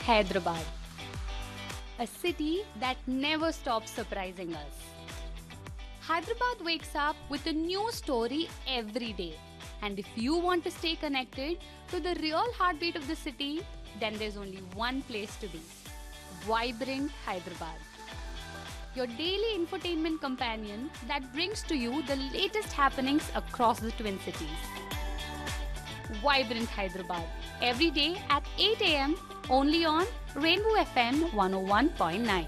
Hyderabad, a city that never stops surprising us. Hyderabad wakes up with a new story every day. And if you want to stay connected to the real heartbeat of the city, then there's only one place to be Vibrant Hyderabad. Your daily infotainment companion that brings to you the latest happenings across the Twin Cities. Vibrant Hyderabad every day at 8 a.m. only on Rainbow FM 101.9.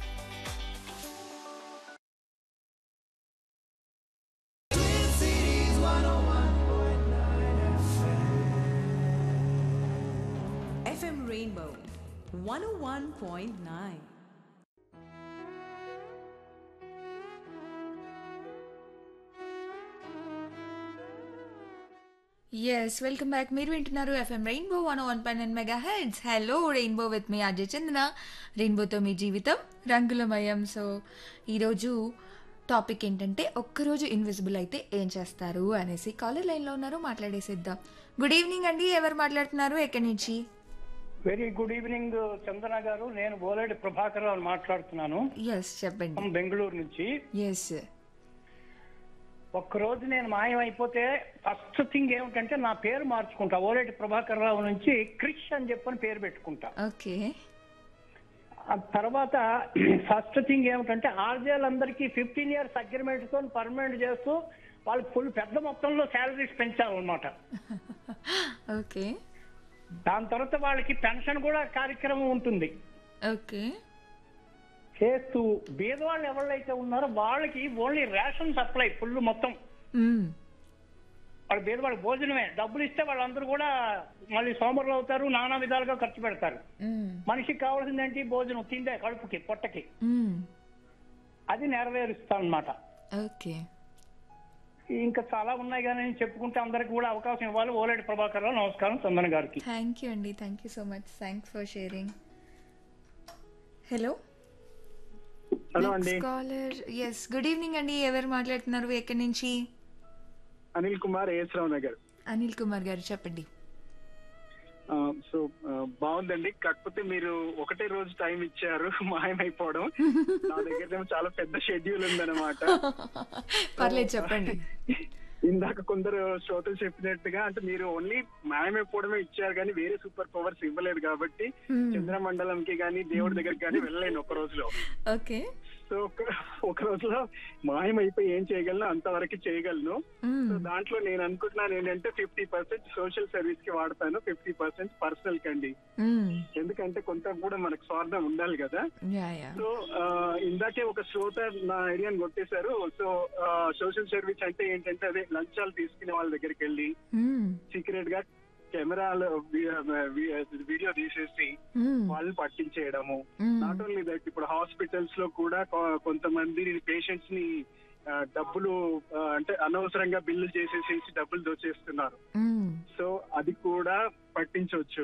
FM Rainbow 101.9. Yes welcome back మీరు వింటున్నారు FM rainbow one one point nine mega heads hello rainbow with me Ajay Chandana రెయిన్బోతో మీ జీవితం రంగులమయం so ఈరోజు topic ఏంటంటే ఒక్కరోజు invisible అయితే ఏం చేస్తారు అనేసి కాలర్ లైన్లో ఉన్నారు మాట్లాడేసేద్దాం గుడ్ ఈవినింగ్ అండి ఎవరు మాట్లాడుతున్నారు ఎక్కడి నుంచి వెరీ గుడ్ ఈవినింగ్ చందన గారు నేను బోలేడి ప్రభాకర్ రావు మాట్లాడుతున్నాను ఎస్ చెప్పండి ఫ్రమ్ బెంగళూరు నుంచి ఎస్ ఒక్కరోజు నేను మాయం అయిపోతే ఫస్ట్ థింగ్ ఏమిటంటే నా పేరు మార్చుకుంటా ఓలేటి ప్రభాకర్ రావు నుంచి క్రిష్ అని చెప్పని పేరు పెట్టుకుంటా ఓకే ఆ తర్వాత ఫస్ట్ థింగ్ ఏమిటంటే ఆర్జేలందరికీ ఫిఫ్టీన్ ఇయర్స్ అగ్రిమెంట్ తో పర్మనెంట్ చేస్తూ వాళ్ళకి ఫుల్ పెద్ద మొత్తంలో శాలరీస్ పెంచాలన్నమాట ఓకే దాని తర్వాత వాళ్ళకి పెన్షన్ కూడా కార్యక్రమం ఉంటుంది ఓకే చేస్తూ బీదవాళ్ళు ఎవరైతే ఉన్నారో వాళ్ళకి ఓన్లీ రేషన్ సప్లై ఫుల్ మొత్తం వాళ్ళు బీదవాళ్ళ భోజనమే డబ్బులు ఇస్తే వాళ్ళందరూ కూడా మళ్ళీ సోమరులు అవుతారు నానా విధాలుగా ఖర్చు పెడతారు మనిషికి కావాల్సింది ఏంటి భోజనం తిండే కడుపుకి పొట్టకి అది నెరవేరుస్తాను అనమాట ఓకే ఇంకా చాలా ఉన్నాయి కానీ నేను చెప్పుకుంటే అందరికి కూడా అవకాశం ఇవ్వాలి ఓలేటి ప్రభాకర్ రావు నమస్కారం చందన గారికి థ్యాంక్ యూ అండి thank you so much thanks for sharing hello hello అండి కాలర్ ఎస్ గుడ్ ఈవినింగ్ అండి ఎవరు మాట్లాడుతున్నారు ఎక్కడి నుంచి అనిల్ కుమార్ ఏఎస్ రావు నగర్ అనిల్ కుమార్ గారు చెప్పండి ఆ, సో ఆ, బాగుందండి కాకపోతే మీరు ఒకటే రోజు టైం ఇచ్చారు మాయమైపోవడం నా దగ్గర ఏమో చాలా పెద్ద షెడ్యూల్ ఉందన్నమాట పర్లేదు చెప్పండి ఇందాక కొందరు శ్రోతలు చెప్పినట్టుగా అంటే మీరు ఓన్లీ మాయమైపోవడమే ఇచ్చారు కానీ వేరే సూపర్ పవర్స్ ఇవ్వలేదు కాబట్టి చంద్రమండలంకి కానీ దేవుడి దగ్గరికి కానీ వెళ్ళలేను ఒక రోజులో ఓకే సో ఒక ఒక రోజులో మాయమైపోయి ఏం చేయగలను అంతవరకు చేయగలను సో దాంట్లో నేను అనుకుంటున్నాను ఏంటంటే ఫిఫ్టీ పర్సెంట్ సోషల్ సర్వీస్ కి వాడతాను ఫిఫ్టీ పర్సెంట్ పర్సనల్ కండి ఎందుకంటే కొంత కూడా మనకు స్వార్థం ఉండాలి కదా యా యా సో ఆ, ఇందాకే ఒక శ్రోత నా ఐడియాని కొట్టేశారు సో సోషల్ సర్వీస్ అంటే ఏంటంటే అదే లంచాలు తీసుకునే వాళ్ళ దగ్గరికి వెళ్ళి సీక్రెట్ గా కెమెరాలు వీడియో తీసేసి వాళ్ళు పట్టించేయడము నాట్ ఓన్లీ దట్ ఇప్పుడు హాస్పిటల్స్ లో కూడా కొ- కొంతమంది పేషెంట్స్ ని ఆ, డబ్బులు ఆ, అంటే అనవసరంగా బిల్లు చేసేసేసి డబ్బులు దోచేస్తున్నారు సో అది కూడా పట్టించవచ్చు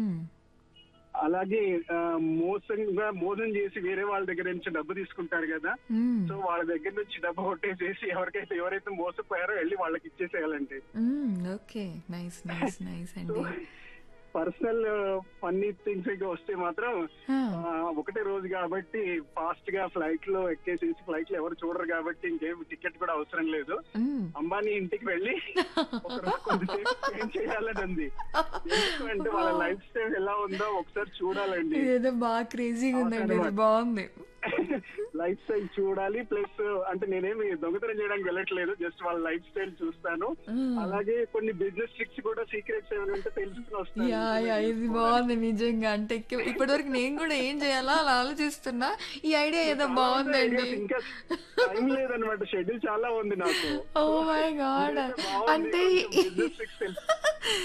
అలాగే ఆ, మోసంగా మోసం చేసి వేరే వాళ్ళ దగ్గర నుంచి డబ్బు తీసుకుంటారు కదా సో వాళ్ళ దగ్గర నుంచి డబ్బు కొట్టేసేసి ఎవరికైతే ఎవరైతే మోసపోయారో వెళ్ళి వాళ్ళకి ఇచ్చేసేయాలండి ఓకే నైస్ నైస్ నైస్ అండి పర్సనల్ ఫన్నీ థింగ్స్ ఇంకా వస్తే మాత్రం ఆ, ఒకటే రోజు కాబట్టి ఫాస్ట్ గా ఫ్లైట్ లో ఎక్కేసేసి ఫ్లైట్ లో ఎవరు చూడరు కాబట్టి ఇంకేం టికెట్ కూడా అవసరం లేదు అంబానీ ఇంటికి వెళ్ళి ఒక రోజు కొద్దిసేపు స్పెండ్ చేయాలని ఉంది ఎందుకంటే వాళ్ళ లైఫ్ స్టైల్ ఎలా ఉందో ఒకసారి చూడాలండి ఏదో బాగా క్రేజీగా ఉందండి ఇది బాగుంది లైఫ్ స్టైల్ చూడాలి ప్లస్ అంటే నేనేమి దొంగతనం చేయడానికి వెళ్ళట్లేదు జస్ట్ వాళ్ళ లైఫ్ స్టైల్ చూస్తాను అలాగే కొన్ని బిజినెస్ ట్రిక్స్ కూడా సీక్రెట్స్ ఏమైనా ఉంటే తెలుసుకుని యా యా ఇది వస్తాను బాగుంది నిజంగా అంటే ఇప్పటి వరకు నేను కూడా ఏం చేయాలా అలా ఆలోచిస్తున్నా ఈ ఐడియా ఏదో బాగుందండి ఇంకా టైం లేదనమాట షెడ్యూల్ చాలా ఉంది నాకు ఓ మై గాడ్ బాగుంది. అంటే కొంచెం business tricks తెలుసు.